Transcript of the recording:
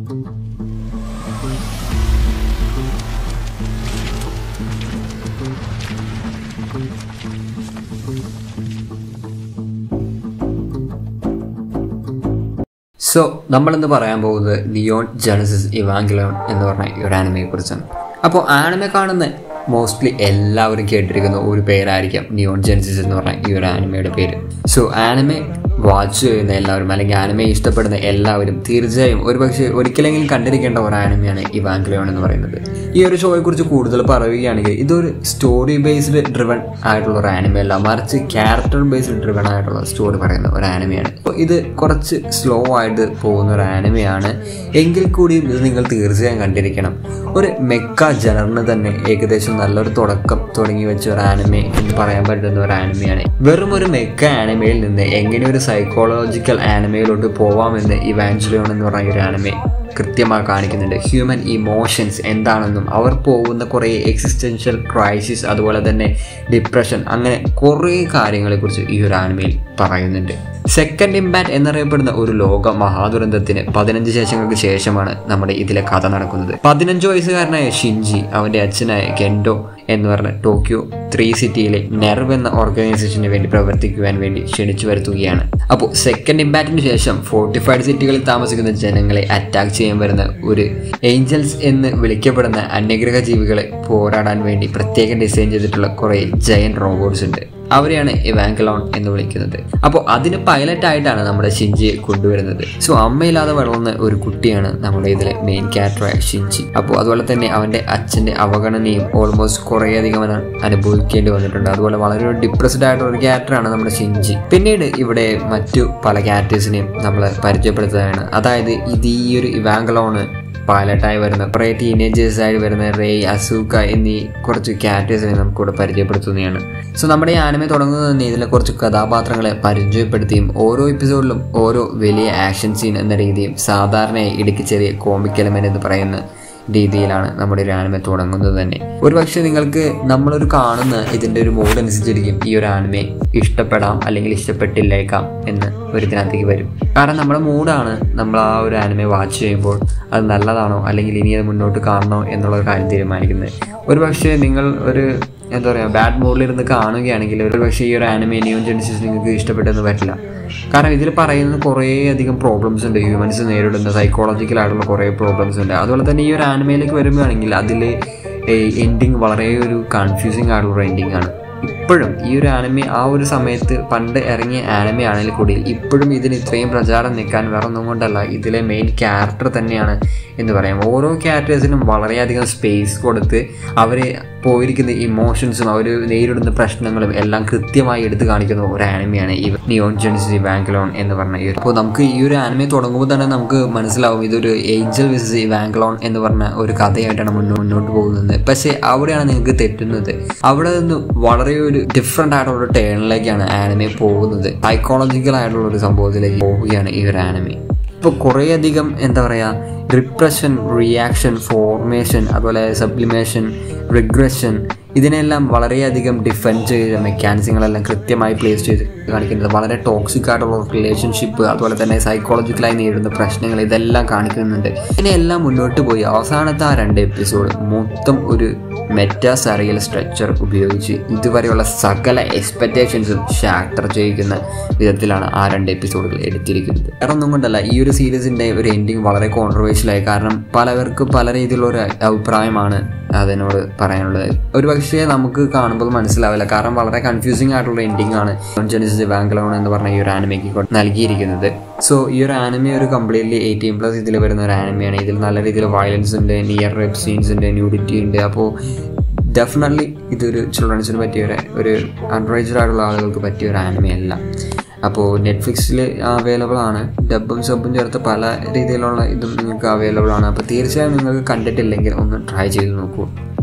so നമ്മളിന്ന് പറയാൻ പോകുന്നത് നിയോൺ ജനസിസ് ഇവാങ്കിലോൺ എന്ന് പറഞ്ഞ ഈ ഒരു ആനിമയെ കുറിച്ചാണ് അപ്പോൾ ആനിമെ കാണുന്ന മോസ്റ്റ്ലി എല്ലാവരും കേട്ടിരിക്കുന്ന ഒരു പേരായിരിക്കാം നിയോൺ ജെനസിസ് എന്ന് പറഞ്ഞ ഈ ഒരു ആനിമയുടെ പേര് സോ ആനിമെ വാച്ച് ചെയ്യുന്ന എല്ലാവരും അല്ലെങ്കിൽ ആനിമെ ഇഷ്ടപ്പെടുന്ന എല്ലാവരും തീർച്ചയായും ഒരുപക്ഷെ ഒരിക്കലെങ്കിലും കണ്ടിരിക്കേണ്ട ഒരു ആനിമയാണ് ഇവാങ്കിലോൺ എന്ന് പറയുന്നത് ഈ ഒരു ഷോയെ കുറിച്ച് കൂടുതൽ പറയുകയാണെങ്കിൽ ഇതൊരു സ്റ്റോറി ബേസ്ഡ് ഡ്രിവൺ ആയിട്ടുള്ള ഒരു ആനിമ അല്ല മറിച്ച് ക്യാരക്ടർ ബേസ്ഡ് ഡ്രിവൺ ആയിട്ടുള്ള സ്റ്റോറി പറയുന്ന ഒരു ആനിമയാണ് അപ്പോൾ ഇത് കുറച്ച് സ്ലോ ആയിട്ട് പോകുന്ന ഒരു ആനിമയാണ് എങ്കിൽ കൂടിയും ഇത് നിങ്ങൾ തീർച്ചയായും കണ്ടിരിക്കണം ഒരു മെക്ക ജനറിന് തന്നെ ഏകദേശം നല്ലൊരു തുടക്കം തുടങ്ങി വെച്ച ഒരു ആനിമ എന്ന് പറയാൻ പറ്റുന്ന ഒരു ആനിമയാണ് വെറും ഒരു മെക്ക ആനിമയിൽ നിന്ന് എങ്ങനെ ഒരു സൈക്കോളജിക്കൽ ആനിമയിലോട്ട് പോവാമെന്ന് ഇവാഞ്ചലിയോൺ എന്ന് പറഞ്ഞ ഒരു ആനിമ കൃത്യമായി കാണിക്കുന്നുണ്ട് ഹ്യൂമൻ ഇമോഷൻസ് എന്താണെന്നും അവർ പോകുന്ന കുറേ എക്സിസ്റ്റൻഷ്യൽ ക്രൈസിസ് അതുപോലെ തന്നെ ഡിപ്രഷൻ അങ്ങനെ കുറേ കാര്യങ്ങളെക്കുറിച്ച് ഈ ഒരു ആനിമയിൽ പറയുന്നുണ്ട് സെക്കൻഡ് ഇമ്പാക്ട് എന്നറിയപ്പെടുന്ന ഒരു ലോക മഹാദുരന്തത്തിന് പതിനഞ്ച് ശേഷങ്ങൾക്ക് ശേഷമാണ് നമ്മുടെ ഇതിലെ കഥ നടക്കുന്നത് പതിനഞ്ച് വയസ്സുകാരനായ ഷിൻജി അവൻ്റെ അച്ഛനായ കെൻഡോ എന്ന് പറഞ്ഞ ടോക്കിയോ ത്രീ സിറ്റിയിലെ നെർവ് എന്ന ഓർഗനൈസേഷന് വേണ്ടി പ്രവർത്തിക്കുവാൻ വേണ്ടി ക്ഷണിച്ചു വരുത്തുകയാണ് അപ്പോൾ സെക്കൻഡ് ഇമ്പാക്റ്റിന് ശേഷം ഫോർട്ടിഫൈഡ് സിറ്റികളിൽ താമസിക്കുന്ന ജനങ്ങളെ അറ്റാക്ക് ചെയ്യാൻ വരുന്ന ഒരു ഏഞ്ചൽസ് എന്ന് വിളിക്കപ്പെടുന്ന അന്യഗ്രഹ ജീവികളെ പോരാടാൻ വേണ്ടി പ്രത്യേകം ഡിസൈൻ ചെയ്തിട്ടുള്ള കുറേ ജയൻ റോബോട്ട്സ് ഉണ്ട് അവരെയാണ് ഇവാങ്കലോൺ എന്ന് വിളിക്കുന്നത് അപ്പോൾ അതിന് പൈലറ്റ് ആയിട്ടാണ് നമ്മുടെ ഷിൻജിയെ കൊണ്ടുവരുന്നത് സോ അമ്മയില്ലാതെ വളർന്ന ഒരു കുട്ടിയാണ് നമ്മുടെ ഇതിലെ മെയിൻ ക്യാരക്ടറായ ഷിൻജി അപ്പോൾ അതുപോലെ തന്നെ അവൻ്റെ അച്ഛൻ്റെ അവഗണനയും ഓൾമോസ്റ്റ് കുറേയധികം അവൻ അനുഭവിക്കേണ്ടി വന്നിട്ടുണ്ട് അതുപോലെ വളരെ ഒരു ഡിപ്രസ്ഡ് ആയിട്ടുള്ള ഒരു ക്യാരക്ടറാണ് നമ്മുടെ ഷിൻജി പിന്നീട് ഇവിടെ മറ്റു പല ക്യാരക്ടേഴ്സിനെയും നമ്മൾ പരിചയപ്പെടുത്തുകയാണ് അതായത് ഇത് ഈ ഒരു ഇവാങ്കലോണ് പൈലറ്റായി വരുന്ന കുറേ ടീനേജേഴ്സ് ആയി വരുന്ന റേ അസൂക്ക എന്നീ കുറച്ച് ക്യാരക്ടേഴ്സിനെ നമുക്കിവിടെ പരിചയപ്പെടുത്തുന്നതാണ് സോ നമ്മുടെ ഈ ആനിമ തുടങ്ങുന്നത് തന്നെ ഇതിലെ കുറച്ച് കഥാപാത്രങ്ങളെ പരിചയപ്പെടുത്തിയും ഓരോ എപ്പിസോഡിലും ഓരോ വലിയ ആക്ഷൻ സീൻ എന്ന രീതിയും സാധാരണയായി ഇടുക്കി ചെറിയ കോമിക് എലമെന്റ് എന്ന് പറയുന്ന രീതിയിലാണ് നമ്മുടെ ഒരു ആനിമ തുടങ്ങുന്നത് തന്നെ ഒരുപക്ഷെ നിങ്ങൾക്ക് നമ്മളൊരു കാണുന്ന ഇതിൻ്റെ ഒരു മൂഡ് അനുസരിച്ചിരിക്കും ഈ ഒരു ആനിമയെ ഇഷ്ടപ്പെടാം അല്ലെങ്കിൽ ഇഷ്ടപ്പെട്ടില്ലേക്കാം എന്ന് ഒരു ഇതിനകത്തേക്ക് വരും കാരണം നമ്മുടെ മൂഡാണ് നമ്മൾ ആ ഒരു ആനിമയെ വാച്ച് ചെയ്യുമ്പോൾ അത് നല്ലതാണോ അല്ലെങ്കിൽ ഇനി അത് മുന്നോട്ട് കാണണോ എന്നുള്ള ഒരു കാര്യം തീരുമാനിക്കുന്നത് ഒരുപക്ഷെ നിങ്ങൾ ഒരു എന്താ പറയുക ബാഡ് മൂഡിലിരുന്ന് കാണുകയാണെങ്കിൽ ഒരു പക്ഷേ ഈ ഒരു ആനിമേ ന്യൂ ജെനിസിസ് നിങ്ങൾക്ക് ഇഷ്ടപ്പെട്ടെന്ന് പറ്റില്ല കാരണം ഇതിൽ പറയുന്ന കുറേ അധികം പ്രോബ്ലംസ് ഉണ്ട് ഹ്യൂമൻസ് നേരിടുന്ന സൈക്കോളജിക്കൽ ആയിട്ടുള്ള കുറേ പ്രോബ്ലംസ് ഉണ്ട് അതുപോലെ തന്നെ ഈ ഒരു ആനിമയിലേക്ക് വരുമ്പോഴാണെങ്കിൽ അതിൽ എൻഡിങ് വളരെ ഒരു കൺഫ്യൂസിങ് ആയിട്ടുള്ള എൻഡിങ് ആണ് ഇപ്പോഴും ഈ ഒരു ആനിമ ആ ഒരു സമയത്ത് പണ്ട് ഇറങ്ങിയ ആനിമ ആണെങ്കിൽ കൂടി ഇപ്പോഴും ഇതിന് ഇത്രയും പ്രചാരം നിൽക്കാൻ വേറെ ഒന്നും കൊണ്ടല്ല ഇതിലെ മെയിൻ ക്യാരക്ടർ തന്നെയാണ് എന്ന് പറയാം ഓരോ ക്യാരക്ടേഴ്സിനും വളരെയധികം സ്പേസ് കൊടുത്ത് അവർ പോയിരിക്കുന്ന ഇമോഷൻസും അവർ നേരിടുന്ന പ്രശ്നങ്ങളും എല്ലാം കൃത്യമായി എടുത്തു കാണിക്കുന്ന ഒരു ആനിമയാണ് ഈ നിയോൺ ജെൻസി വാങ്കലോൺ എന്ന് പറഞ്ഞ ഈ ഒരു അപ്പോൾ നമുക്ക് ഈ ഒരു ആനിമയെ തുടങ്ങുമ്പോൾ തന്നെ നമുക്ക് മനസ്സിലാവും ഇതൊരു ഏഞ്ചൽ വിസസ് വാങ്കലോൺ എന്ന് പറഞ്ഞ ഒരു കഥയായിട്ടാണ് മുന്നോ മുന്നോട്ട് പോകുന്നത് പക്ഷേ അവിടെയാണ് നിങ്ങൾക്ക് തെറ്റുന്നത് അവിടെ നിന്ന് വളരെ ഒരു ഡിഫറെൻ്റ് ആയിട്ടുള്ള ഒരു ടേണിലേക്കാണ് ആനിമെ പോകുന്നത് സൈക്കോളജിക്കൽ ആയിട്ടുള്ള ഒരു സംഭവത്തിലേക്ക് പോവുകയാണ് ഈ ഒരു ആനിമെ ഇപ്പോൾ കുറേയധികം എന്താ പറയുക റിപ്രഷൻ റിയാക്ഷൻ ഫോർമേഷൻ അതുപോലെ സബ്ലിമേഷൻ റിഗ്രഷൻ ഇതിനെല്ലാം വളരെയധികം ഡിഫെൻഡ് ചെയ്ത മെക്കാനിസങ്ങളെല്ലാം കൃത്യമായി പ്ലേസ് ചെയ്ത് കാണിക്കുന്നത് വളരെ ടോക്സിക് ആയിട്ടുള്ള റിലേഷൻഷിപ്പ് അതുപോലെ തന്നെ സൈക്കോളജിക്കലായി നേരിടുന്ന പ്രശ്നങ്ങൾ ഇതെല്ലാം കാണിക്കുന്നുണ്ട് ഇതിനെല്ലാം മുന്നോട്ട് പോയി അവസാനത്തെ ആ രണ്ട് എപ്പിസോഡ് മൊത്തം ഒരു മെറ്റാ സറിയൽ സ്ട്രക്ചർ ഉപയോഗിച്ച് ഇതുവരെയുള്ള സകല എക്സ്പെക്റ്റേഷൻസും ഷാക്ടർ ചെയ്യിക്കുന്ന വിധത്തിലാണ് ആ രണ്ട് എപ്പിസോഡുകൾ എടുത്തിരിക്കുന്നത് വേറെ ഒന്നും കൊണ്ടല്ല ഈ ഒരു സീരീസിൻ്റെ ഒരു എൻഡിങ് വളരെ കോൺട്രവേഴ്ഷ്യലായി കാരണം പലവർക്കും പല രീതിയിലുള്ള ഒരു അഭിപ്രായമാണ് അതിനോട് പറയാനുള്ളത് ഒരു പക്ഷേ നമുക്ക് കാണുമ്പോൾ മനസ്സിലാവില്ല കാരണം വളരെ കൺഫ്യൂസിങ് ആയിട്ടുള്ള എൻഡിങ് ആണ് ജെനിസിസ് ബാങ്കലോൺ എന്ന് പറഞ്ഞ ഈ ഒരു ആനിമയ്ക്ക് നൽകിയിരിക്കുന്നത് സോ ഈ ഒരു ആനിമ ഒരു കംപ്ലീറ്റ്ലി എയ്റ്റീൻ പ്ലസ് ഇതിൽ വരുന്ന ഒരു ആനിമയാണ് ഇതിൽ നല്ല രീതിയിൽ വയലൻസ് ഉണ്ട് നിയർ റെപ്പ് സീൻസ് ഉണ്ട് ന്യൂഡിറ്റി ഉണ്ട് അപ്പോൾ ഡെഫിനറ്റ്ലി ഇതൊരു ചിൽഡ്രൻസിന് പറ്റിയ ഒരു ഒരു അൺറേജഡ് ആയിട്ടുള്ള ആളുകൾക്ക് പറ്റിയ ഒരു ആനിമയല്ല അപ്പോൾ നെറ്റ്ഫ്ലിക്സിൽ അവൈലബിൾ ആണ് ഡബും സബും ചേർത്ത് പല രീതിയിലുള്ള ഇതും നിങ്ങൾക്ക് അവൈലബിൾ ആണ് അപ്പോൾ തീർച്ചയായും നിങ്ങൾക്ക് കണ്ടിട്ടില്ലെങ്കിൽ ഒന്ന് ട്രൈ ചെയ്ത് നോക്കൂ